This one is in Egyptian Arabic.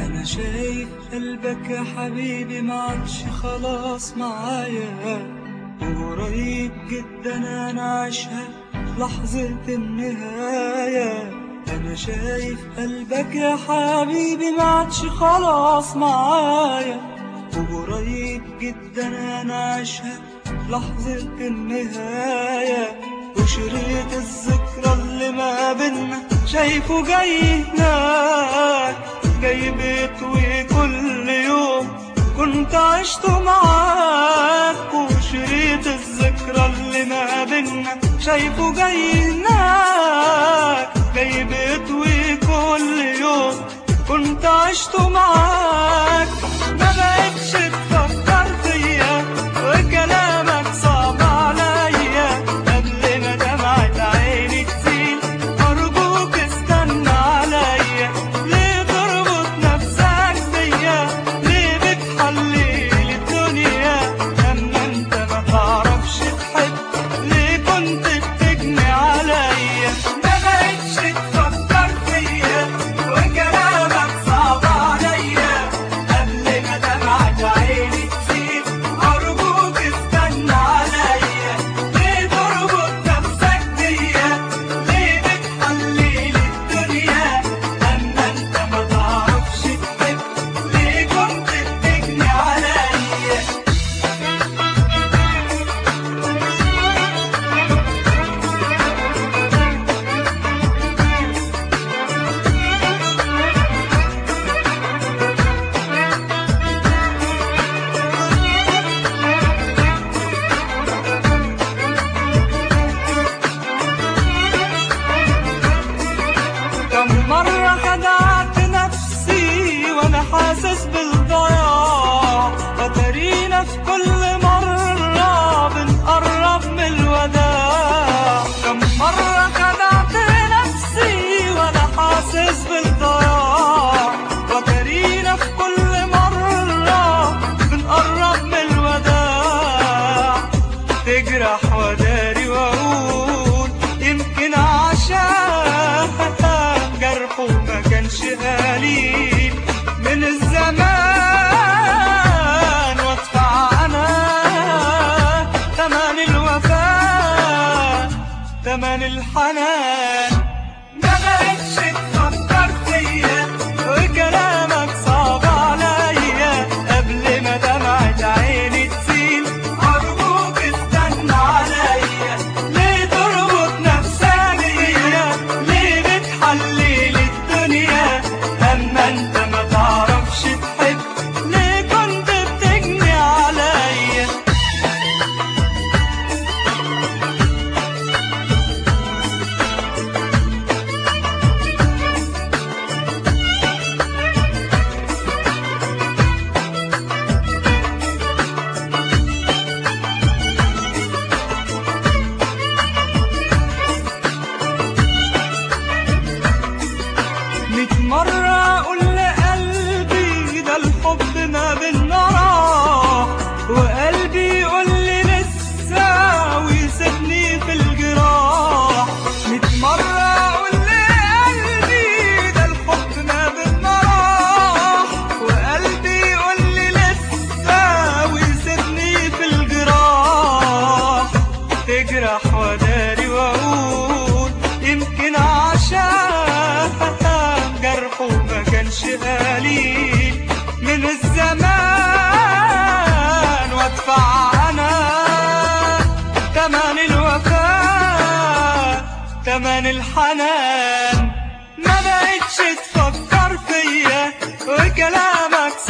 انا شايف قلبك يا حبيبي ما عادش خلاص معايا وقريب جدا انا عايشها لحظة النهاية انا شايف قلبك يا حبيبي ما عادش خلاص معايا وقريب جدا انا عايشها لحظة النهاية وشريط الذكرى اللي ما بينا شايفه جاي هناك جاي بيطوي كل يوم كنت عشته معاك وشريط الذكرى اللي ما بينا شايفه جاي هناك جاي بيطوي كل يوم كنت عشته معاك ما بقتش تفكر فيا وكلامك صعب عليا قبل ما دمعة عيني تسيل أرجوك استنى عليا ليه تربط نفسك بيا ليه بتحلي الدنيا لما انت ما تعرفش تحب ليه كنت بتجني عليا ما بقتش تفكر فيا وكلامك صعب عليا قبل ما دمعة عيني تسيل أرجوك استنى عليا ليه تربط نفسك بيا ليه بتحلي الدنيا لما انت ما تعرفش تحب ليه كنت بتجني عليا كم مرة خدعت نفسي وانا حاسس بالضياع اترينا في كل مرة بنقرب من الوداع كم مرة خدعت نفسي وانا حاسس بالضياع وترينا في كل مرة بنقرب من الوداع تجرح وداري واقول يمكن عشان جرحه ما كانش قليل من الزمان وادفع انا تمن الوفاء تمن الحنان ما بقتش تفكر فيا وكلامك صعب عليا قبل ما دمعة عيني تسيل أرجوك استنى عليا ليه تربط نفسك بيا ليه بتحلي الدنيا أما أنت ما تعرفش تحب ليه كنت بتجني عليا ميت مرة أقول لقلبي ده الحب ما بينا راح وقلبي يقول لي لسه ويسيبني في الجراح ميت مرة أقول لقلبي ده الحب ما بينا راح وقلبي يقول لي لسه ويسيبني في الجراح تجرح وداري واقول يمكن عشان جرحه ما كانش قليل من الزمان وادفع انا تمن الوفاء تمن الحنان ما بقتش تفكر فيا وكلامك